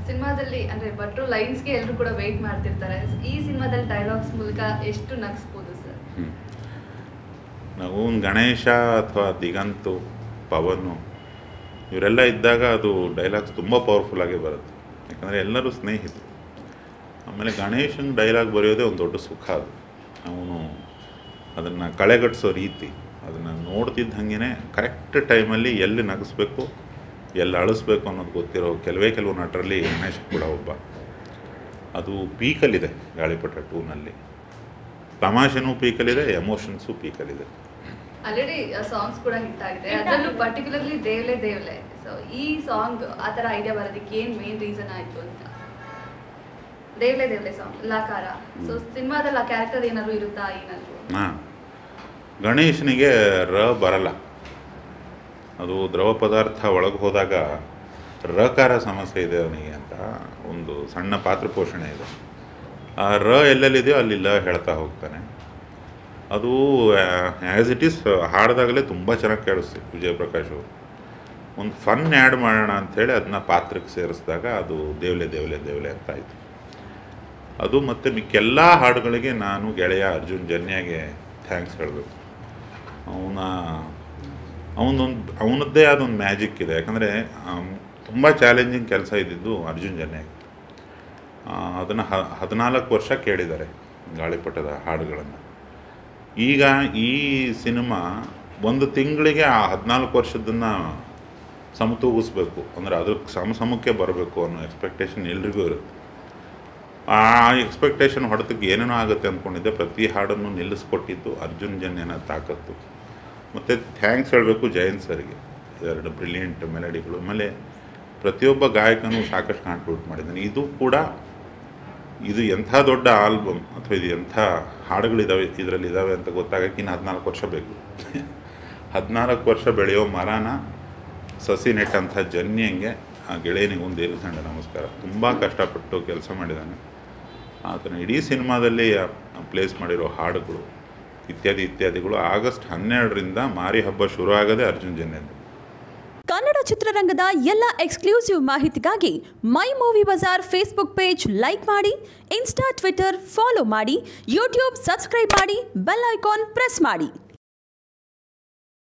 ಸಿನಿಮಾದಲ್ಲಿ ಅಂದ್ರೆ ಭಟ್ರು ಲೈನ್ಸ್ಗೆ ಎಲ್ಲರೂ ಕೂಡ ವೆಯ್ಟ್ ಮಾಡ್ತಿರ್ತಾರೆ ಈ ಸಿನಿಮಾದಲ್ಲಿ ಡೈಲಾಗ್ಸ್ ಮೂಲಕ ಎಷ್ಟು ನಗಿಸ್ಬೋದು ಸರ್ ಹ್ಮ್. ನಾವು ಒಂದು ಗಣೇಶ ಅಥವಾ ದಿಗಂತು ಪವನು ಇವರೆಲ್ಲ ಇದ್ದಾಗ ಅದು ಡೈಲಾಗ್ಸ್ ತುಂಬ ಪವರ್ಫುಲ್ಲಾಗಿ ಬರುತ್ತೆ ಯಾಕಂದರೆ ಎಲ್ಲರೂ ಸ್ನೇಹಿತರು ಆಮೇಲೆ ಗಣೇಶನ ಡೈಲಾಗ್ ಬರೆಯೋದೇ ಒಂದು ದೊಡ್ಡ ಸುಖ ಅದು ಅವನು ಅದನ್ನು ಕಳೆಗಟ್ಟಿಸೋ ರೀತಿ ಅದನ್ನು ನೋಡ್ತಿದ್ದ ಹಾಗೇ ಕರೆಕ್ಟ್ ಟೈಮಲ್ಲಿ ಎಲ್ಲಿ ನಗಿಸ್ಬೇಕು ಎಲ್ಲಿ ಅಳಿಸ್ಬೇಕು ಅನ್ನೋದು ಗೊತ್ತಿರೋ ಕೆಲವೇ ಕೆಲವು ನಟರಲ್ಲಿ ಗಣೇಶ್ ಕೂಡ ಒಬ್ಬ ಅದು ಪೀಕಲ್ಲಿದೆ ಗಾಳಿಪಟ ಟೂನಲ್ಲಿ ತಮಾಷೆನೂ ಪೀಕಲ್ಲಿದೆ ಎಮೋಷನ್ಸು ಪೀಕಲ್ಲಿದೆ ಆಲ್ರೆಡಿ ಸಾಂಗ್ಸ್ ಕೂಡ ಹಿಟ್ ಆಗಿದೆ ಅದರಲ್ಲೂ ಪರ್ಟಿಕ್ಯುಲರ್ಲಿ ದೇವ್ಲೆ ದೇವ್ಲೆ ಸೊ ಈ ಸಾಂಗ್ ಆ ಥರ ಐಡಿಯಾ ಬರೋದಕ್ಕೆ ಏನು ಮೇನ್ ರೀಸನ್ ಆಯಿತು ಅಂತ ದೇವ್ಲೆ ದೇವ್ಲೆ ಸಾಂಗ್ ಲಾಕಾರ ಸೊ ಸಿನಿಮಾದಲ್ಲಿ ಆ ಕ್ಯಾರೆಕ್ಟರ್ ಏನಾದ್ರು ಇರುತ್ತಾ ಏನಾದ್ರು ಹಾಂ ಗಣೇಶನಿಗೆ ರ ಬರಲ್ಲ ಅದು ದ್ರವ ಪದಾರ್ಥ ಒಳಗೆ ಹೋದಾಗ ರಕಾರ ಸಮಸ್ಯೆ ಇದೆ ಅವನಿಗೆ ಅಂತ ಒಂದು ಸಣ್ಣ ಪಾತ್ರ ಪೋಷಣೆ ಇದೆ ಆ ರ ಎಲ್ಲೆಲ್ಲಿದೆಯೋ ಅಲ್ಲಿ ಲ ಹೇಳ್ತಾ ಹೋಗ್ತಾನೆ ಅದು ಆ್ಯಸ್ ಇಟ್ ಈಸ್ ಹಾಡಿದಾಗಲೇ ತುಂಬ ಚೆನ್ನಾಗಿ ಕೇಳಿಸ್ತು ವಿಜಯ್ ಪ್ರಕಾಶ್ ಅವರು ಒಂದು ಫನ್ ಆ್ಯಡ್ ಮಾಡೋಣ ಅಂಥೇಳಿ ಅದನ್ನ ಪಾತ್ರಕ್ಕೆ ಸೇರಿಸಿದಾಗ ಅದು ದೇವ್ಲೆ ದೇವ್ಲೆ ದೇವ್ಲೆ ಅಂತ ಆಯಿತು ಅದು ಮತ್ತು ಮಿಕ್ಕೆಲ್ಲ ಹಾಡುಗಳಿಗೆ ನಾನು ಗೆಳೆಯ ಅರ್ಜುನ್ ಜನ್ಯಾಗೆ ಥ್ಯಾಂಕ್ಸ್ ಹೇಳಬೇಕು ಅವನ ಅವನೊಂದು ಅವನದ್ದೇ ಆದ ಒಂದು ಮ್ಯಾಜಿಕ್ ಇದೆ ಯಾಕಂದರೆ ತುಂಬ ಚಾಲೆಂಜಿಂಗ್ ಕೆಲಸ ಇದ್ದಿದ್ದು ಅರ್ಜುನ್ ಜನ್ಯಾಗೆ ಅದನ್ನು ಹದಿನಾಲ್ಕು ವರ್ಷ ಕೇಳಿದ್ದಾರೆ ಗಾಳಿಪಟದ ಹಾಡುಗಳನ್ನು ಈಗ ಈ ಸಿನಿಮಾ ಒಂದು ತಿಂಗಳಿಗೆ ಆ ಹದಿನಾಲ್ಕು ವರ್ಷದನ್ನು ಸಮತೂಗಿಸ್ಬೇಕು ಅಂದರೆ ಅದಕ್ಕೆ ಸಮ ಸಮಕ್ಕೆ ಬರಬೇಕು ಅನ್ನೋ ಎಕ್ಸ್ಪೆಕ್ಟೇಷನ್ ಎಲ್ರಿಗೂ ಇರುತ್ತೆ ಆ ಎಕ್ಸ್ಪೆಕ್ಟೇಷನ್ ಹೊಡೆತಕ್ಕೆ ಏನೇನೋ ಆಗುತ್ತೆ ಅಂದ್ಕೊಂಡಿದ್ದೆ ಪ್ರತಿ ಹಾಡನ್ನು ನಿಲ್ಲಿಸ್ಕೊಟ್ಟಿದ್ದು ಅರ್ಜುನ್ ಜನ್ಯನ ತಾಕತ್ತು ಮತ್ತು ಥ್ಯಾಂಕ್ಸ್ ಹೇಳಬೇಕು ಜಯಂತ್ ಸರ್ಗೆ ಎರಡು ಬ್ರಿಲಿಯಂಟ್ ಮೆಲಡಿಗಳು ಆಮೇಲೆ ಪ್ರತಿಯೊಬ್ಬ ಗಾಯಕನೂ ಸಾಕಷ್ಟು ಕಾಂಟ್ರಿಬ್ಯೂಟ್ ಮಾಡಿದ್ದಾನೆ ಇದು ಕೂಡ ಇದು ಎಂಥ ದೊಡ್ಡ ಆಲ್ಬಮ್ ಅಥವಾ ಇದು ಎಂಥ ಹಾಡುಗಳಿದ್ದಾವೆ ಇದರಲ್ಲಿ ಇದ್ದಾವೆ ಅಂತ ಗೊತ್ತಾಗಕ್ಕೆ ಇನ್ನು ಹದಿನಾಲ್ಕು ವರ್ಷ ಬೇಕು ಹದಿನಾಲ್ಕು ವರ್ಷ ಬೆಳೆಯೋ ಮರನ ಸಸಿ ನೆಟ್ಟಂಥ ಜನ್ಯಂಗೆ ಆ ಗೆಳೆಯನಿಗೆ ಒಂದು ದೇವಸ್ಥಾನ ನಮಸ್ಕಾರ ತುಂಬ ಕಷ್ಟಪಟ್ಟು ಕೆಲಸ ಮಾಡಿದ್ದಾನೆ ಆತನ ಇಡೀ ಸಿನಿಮಾದಲ್ಲಿ ಪ್ಲೇಸ್ ಮಾಡಿರೋ ಹಾಡುಗಳು ಇತ್ಯಾದಿ ಇತ್ಯಾದಿಗಳು ಆಗಸ್ಟ್ ಹನ್ನೆರಡರಿಂದ ಮಾರಿ ಹಬ್ಬ ಶುರು ಆಗದೆ ಅರ್ಜುನ್ ಜನ್ಯದ್ದು ಕನ್ನಡ ಚಿತ್ರರಂಗದ ಎಲ್ಲ ಎಕ್ಸ್ಕ್ಲೂಸಿವ್ ಮಾಹಿತಿಗಾಗಿ My Movie Bazaar Facebook page like ಮಾಡಿ ಇನ್ಸ್ಟಾ ಟ್ವಿಟರ್ ಫಾಲೋ ಮಾಡಿ ಯೂಟ್ಯೂಬ್ ಸಬ್ಸ್ಕ್ರೈಬ್ ಮಾಡಿ ಬೆಲ್ ಐಕಾನ್ ಪ್ರೆಸ್ ಮಾಡಿ